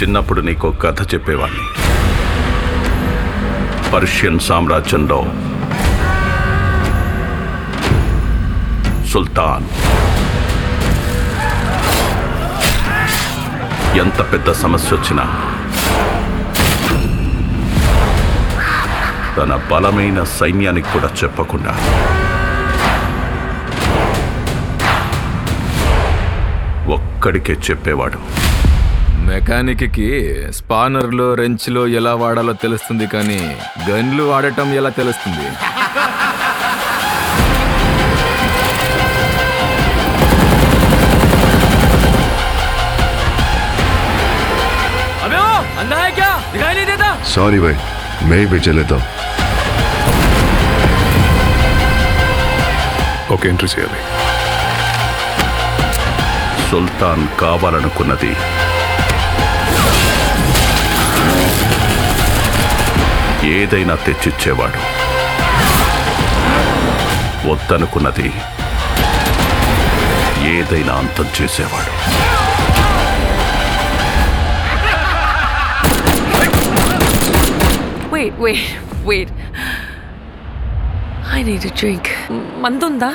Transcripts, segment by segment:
చిన్నప్పుడు నీకు కథ చెప్పేవాణ్ణి పర్షియన్ సామ్రాజ్యంలో సుల్తాన్ ఎంత పెద్ద సమస్య వచ్చినా తన బలమైన సైన్యానికి కూడా చెప్పకుండా ఒక్కడికే చెప్పేవాడు మెకానిక్కి స్పానర్లో రెంచ్లో ఎలా వాడాలో తెలుస్తుంది కానీ గన్లు వాడటం ఎలా తెలుస్తుంది अबे ओ अंधा है क्या दिखाई नहीं देता सॉरी भाई मैं ही बेचे लेता हूँ ఒక ఎంట్రీ చేయాలి సుల్తాన్ కావాలనుకున్నది ఏదైనా తెచ్చిచ్చేవాడు వద్దనుకున్నది ఏదైనా అంతం చేసేవాడు Wait, wait, wait. I need a drink. మందుందా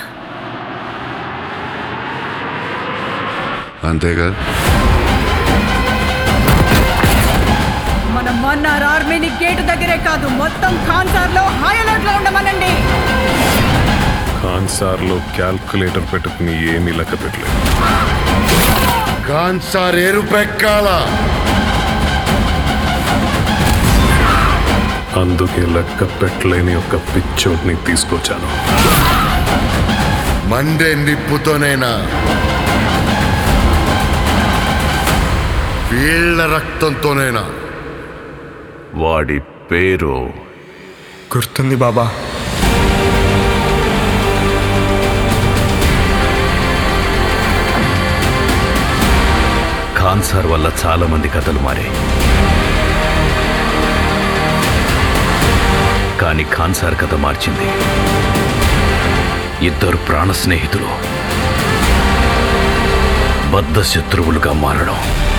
అంతేగా మన మన్నార్ ఆర్మీని గేటు దగ్గరే కాదు మొత్తం ఖాన్సార్ లో హై అలర్ట్ లో ఉండమనండి ఖాన్ సార్లో క్యాల్కులేటర్ పెట్టుకుని ఏమీ లెక్క పెట్టలేదు కాన్సార్ ఎరుపెక్కాల అందుకే లెక్క పెట్టలేని ఒక పిచ్చోడ్ని తీసుకొచ్చాను మండే నిప్పుతోనైనా వీళ్ళ రక్తంతోనైనా వాడి పేరు గుర్తుంది బాబా ఖాన్సార్ వల్ల చాలా మంది కథలు మారాయి కానీ ఖాన్సార్ కథ మార్చింది ఇద్దరు ప్రాణ స్నేహితులు బద్ధ శత్రువులుగా మారడం